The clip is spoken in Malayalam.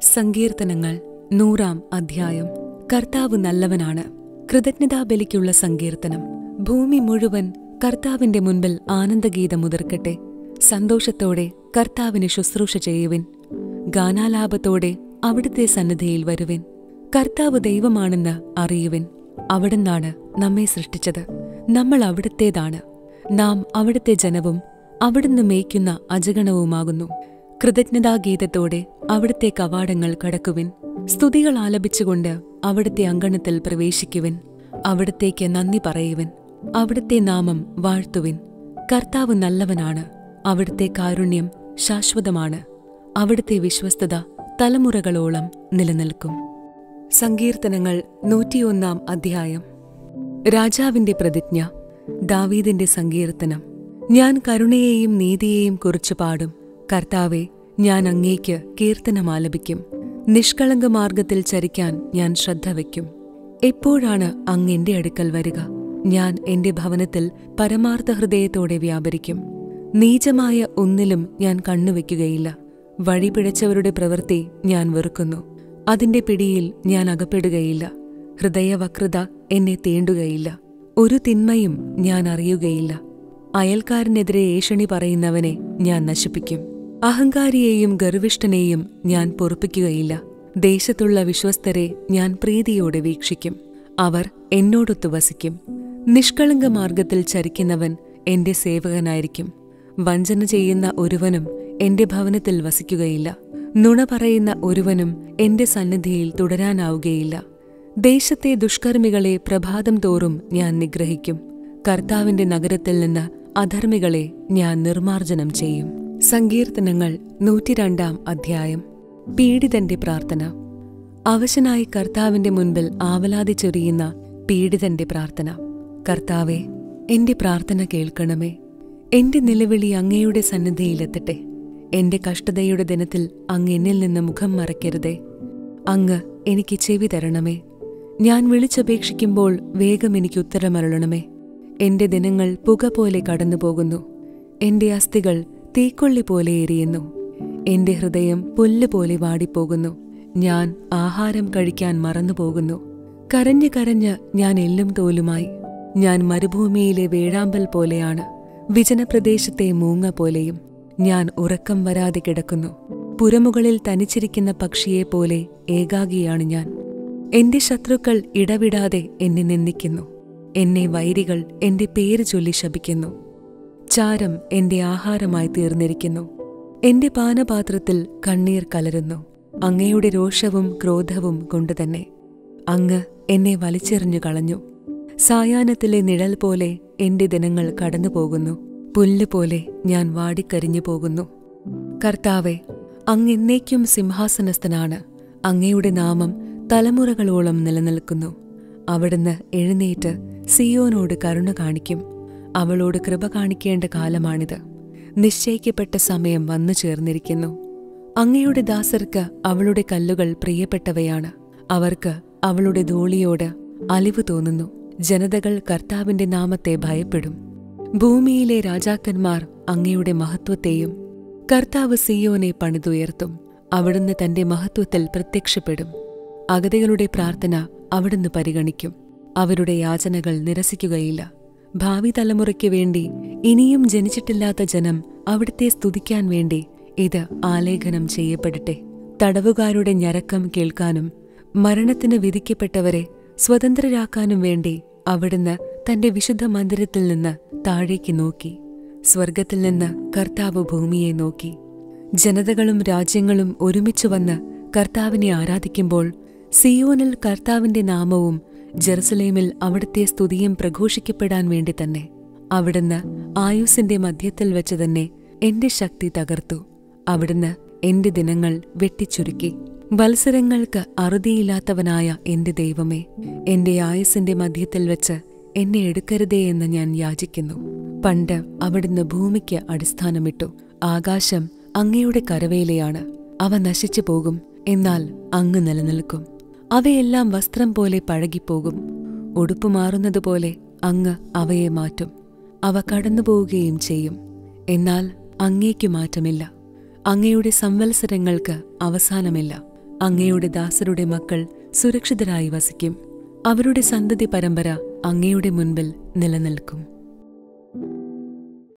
സങ്കീർത്തനങ്ങൾ നൂറാം അധ്യായം കർത്താവ് നല്ലവനാണ് കൃതജ്ഞതാബലിക്കുള്ള സങ്കീർത്തനം ഭൂമി മുഴുവൻ കർത്താവിന്റെ മുൻപിൽ ആനന്ദഗീതം മുതിർക്കട്ടെ സന്തോഷത്തോടെ കർത്താവിന് ശുശ്രൂഷ ചെയ്യുവിൻ ഗാനാലാപത്തോടെ അവിടുത്തെ സന്നിധിയിൽ വരുവിൻ കർത്താവ് ദൈവമാണെന്ന് അറിയുവിൻ അവിടുന്നാണ് നമ്മെ സൃഷ്ടിച്ചത് നമ്മൾ അവിടുത്തേതാണ് നാം അവിടുത്തെ ജനവും അവിടുന്ന് മേയ്ക്കുന്ന അജഗണവുമാകുന്നു കൃതജ്ഞതാഗീതത്തോടെ അവിടുത്തെ കവാടങ്ങൾ കടക്കുവിൻ സ്തുതികൾ ആലപിച്ചുകൊണ്ട് അവിടുത്തെ അങ്കണത്തിൽ പ്രവേശിക്കുവിൻ അവിടുത്തേക്ക് നന്ദി പറയുവിൻ അവിടുത്തെ നാമം വാഴ്ത്തുവിൻ കർത്താവ് നല്ലവനാണ് അവിടുത്തെ കാരുണ്യം ശാശ്വതമാണ് അവിടുത്തെ വിശ്വസ്തത തലമുറകളോളം നിലനിൽക്കും സങ്കീർത്തനങ്ങൾ നൂറ്റിയൊന്നാം അധ്യായം രാജാവിന്റെ പ്രതിജ്ഞ ദാവീദിന്റെ സങ്കീർത്തനം ഞാൻ കരുണയെയും നീതിയെയും കുറിച്ച് പാടും കർത്താവെ ഞാൻ അങ്ങേക്ക് കീർത്തനമാലപിക്കും നിഷ്കളങ്ക മാർഗത്തിൽ ചരിക്കാൻ ഞാൻ ശ്രദ്ധ വയ്ക്കും എപ്പോഴാണ് അങ്ങ് എന്റെ അടുക്കൽ വരിക ഞാൻ എന്റെ ഭവനത്തിൽ പരമാർത്ഥ ഹൃദയത്തോടെ വ്യാപരിക്കും നീചമായ ഒന്നിലും ഞാൻ കണ്ണുവെക്കുകയില്ല വഴിപിഴച്ചവരുടെ പ്രവൃത്തി ഞാൻ വെറുക്കുന്നു അതിന്റെ പിടിയിൽ ഞാൻ അകപ്പെടുകയില്ല ഹൃദയവക്രത എന്നെ തീണ്ടുകയില്ല ഒരു തിന്മയും ഞാൻ അറിയുകയില്ല അയൽക്കാരനെതിരെ ഏഷണി പറയുന്നവനെ ഞാൻ നശിപ്പിക്കും അഹങ്കാരിയെയും ഗർവിഷ്ഠനെയും ഞാൻ പൊറുപ്പിക്കുകയില്ല ദേശത്തുള്ള വിശ്വസ്തരെ ഞാൻ പ്രീതിയോടെ വീക്ഷിക്കും അവർ എന്നോടൊത്തു വസിക്കും നിഷ്കളങ്ക മാർഗത്തിൽ ചരിക്കുന്നവൻ എന്റെ സേവകനായിരിക്കും വഞ്ചന ചെയ്യുന്ന ഒരുവനും എന്റെ ഭവനത്തിൽ വസിക്കുകയില്ല നുണ പറയുന്ന ഒരുവനും എന്റെ സന്നിധിയിൽ തുടരാനാവുകയില്ല ദേശത്തെ ദുഷ്കർമ്മികളെ പ്രഭാതം തോറും ഞാൻ നിഗ്രഹിക്കും കർത്താവിന്റെ നഗരത്തിൽ നിന്ന് അധർമ്മികളെ ഞാൻ നിർമാർജനം ചെയ്യും സങ്കീർത്തനങ്ങൾ നൂറ്റിരണ്ടാം അധ്യായം പീഡിതന്റെ പ്രാർത്ഥന അവശനായി കർത്താവിന്റെ മുൻപിൽ ആവലാതി ചൊരിയുന്ന പീഡിതന്റെ പ്രാർത്ഥന കർത്താവെ എന്റെ പ്രാർത്ഥന കേൾക്കണമേ എന്റെ നിലവിളി അങ്ങയുടെ സന്നിധിയിലെത്തട്ടെ എന്റെ കഷ്ടതയുടെ ദിനത്തിൽ അങ്ങ് എന്നിൽ നിന്ന് മുഖം മറയ്ക്കരുതേ അങ്ങ് എനിക്ക് ചെവി തരണമേ ഞാൻ വിളിച്ചപേക്ഷിക്കുമ്പോൾ വേഗം എനിക്ക് ഉത്തരമരുളണമേ എന്റെ ദിനങ്ങൾ പുക പോലെ കടന്നുപോകുന്നു എന്റെ അസ്ഥികൾ തീക്കൊള്ളി പോലെ എരിയുന്നു എന്റെ ഹൃദയം പുല്ല് വാടിപ്പോകുന്നു ഞാൻ ആഹാരം കഴിക്കാൻ മറന്നുപോകുന്നു കരഞ്ഞ് കരഞ്ഞ് ഞാൻ എല്ലും തോലുമായി ഞാൻ മരുഭൂമിയിലെ വേഴാമ്പൽ പോലെയാണ് വിജനപ്രദേശത്തെ മൂങ്ങ പോലെയും ഞാൻ ഉറക്കം വരാതെ കിടക്കുന്നു പുരമുകളിൽ തനിച്ചിരിക്കുന്ന പക്ഷിയെപ്പോലെ ഏകാഗിയാണ് ഞാൻ എന്റെ ശത്രുക്കൾ ഇടവിടാതെ എന്നെ നിന്ദിക്കുന്നു എന്നെ വൈരികൾ എന്റെ പേര് ചൊല്ലി ശപിക്കുന്നു ചാരം എന്റെ ആഹാരമായി തീർന്നിരിക്കുന്നു എന്റെ പാനപാത്രത്തിൽ കണ്ണീർ കലരുന്നു അങ്ങയുടെ രോഷവും ക്രോധവും കൊണ്ടുതന്നെ അങ്ങ് എന്നെ വലിച്ചെറിഞ്ഞു കളഞ്ഞു സായാഹ്നത്തിലെ നിഴൽ പോലെ എന്റെ ദിനങ്ങൾ കടന്നുപോകുന്നു പുല്ലുപോലെ ഞാൻ വാടിക്കരിഞ്ഞു പോകുന്നു കർത്താവെ അങ്ങ് എന്നേക്കും സിംഹാസനസ്ഥനാണ് അങ്ങയുടെ നാമം തലമുറകളോളം നിലനിൽക്കുന്നു അവിടുന്ന് എഴുന്നേറ്റ് സിയോനോട് കരുണ കാണിക്കും അവളോട് കൃപ കാണിക്കേണ്ട കാലമാണിത് നിശ്ചയിക്കപ്പെട്ട സമയം വന്നു ചേർന്നിരിക്കുന്നു അങ്ങയുടെ ദാസർക്ക് അവളുടെ കല്ലുകൾ പ്രിയപ്പെട്ടവയാണ് അവർക്ക് അവളുടെ ധൂളിയോട് അലിവ് തോന്നുന്നു ജനതകൾ കർത്താവിന്റെ നാമത്തെ ഭയപ്പെടും ഭൂമിയിലെ രാജാക്കന്മാർ അങ്ങയുടെ മഹത്വത്തെയും കർത്താവ് സിയോനെ പണിതുയർത്തും അവിടുന്ന് തന്റെ മഹത്വത്തിൽ പ്രത്യക്ഷപ്പെടും അഗതികളുടെ പ്രാർത്ഥന അവിടുന്ന് പരിഗണിക്കും അവരുടെ യാചനകൾ നിരസിക്കുകയില്ല ഭാവി തലമുറയ്ക്ക് വേണ്ടി ഇനിയും ജനിച്ചിട്ടില്ലാത്ത ജനം അവിടുത്തെ സ്തുതിക്കാൻ വേണ്ടി ഇത് ആലേഖനം ചെയ്യപ്പെടട്ടെ തടവുകാരുടെ ഞരക്കം കേൾക്കാനും മരണത്തിന് വിധിക്കപ്പെട്ടവരെ സ്വതന്ത്രരാക്കാനും വേണ്ടി അവിടുന്ന് തന്റെ വിശുദ്ധ മന്ദിരത്തിൽ നിന്ന് താഴേക്ക് നോക്കി സ്വർഗത്തിൽ നിന്ന് കർത്താവ് ഭൂമിയെ നോക്കി ജനതകളും രാജ്യങ്ങളും ഒരുമിച്ചു വന്ന് കർത്താവിനെ ആരാധിക്കുമ്പോൾ സിയോനിൽ കർത്താവിന്റെ നാമവും ജെറുസലേമിൽ അവിടുത്തെ സ്തുതിയും പ്രഘോഷിക്കപ്പെടാൻ വേണ്ടി തന്നെ അവിടുന്ന് ആയുസിന്റെ മധ്യത്തിൽ വെച്ച് തന്നെ എന്റെ ശക്തി തകർത്തു അവിടുന്ന് എന്റെ ദിനങ്ങൾ വെട്ടിച്ചുരുക്കി വത്സരങ്ങൾക്ക് അറുതിയില്ലാത്തവനായ എന്റെ ദൈവമേ എന്റെ ആയുസിന്റെ മധ്യത്തിൽ വെച്ച് എന്നെ എടുക്കരുതേ എന്ന് ഞാൻ യാചിക്കുന്നു പണ്ട് അവിടുന്ന് ഭൂമിക്ക് അടിസ്ഥാനമിട്ടു ആകാശം അങ്ങയുടെ കരവേലയാണ് അവ നശിച്ചു പോകും എന്നാൽ അങ്ങ് നിലനിൽക്കും അവയെല്ലാം വസ്ത്രം പോലെ പഴകിപ്പോകും ഉടുപ്പ് മാറുന്നതുപോലെ അങ്ങ് അവയെ മാറ്റും അവ കടന്നുപോവുകയും ചെയ്യും എന്നാൽ അങ്ങേക്കു മാറ്റമില്ല അങ്ങയുടെ സംവത്സരങ്ങൾക്ക് അവസാനമില്ല അങ്ങയുടെ ദാസരുടെ മക്കൾ സുരക്ഷിതരായി വസിക്കും അവരുടെ സന്തതി പരമ്പര അങ്ങയുടെ മുൻപിൽ നിലനിൽക്കും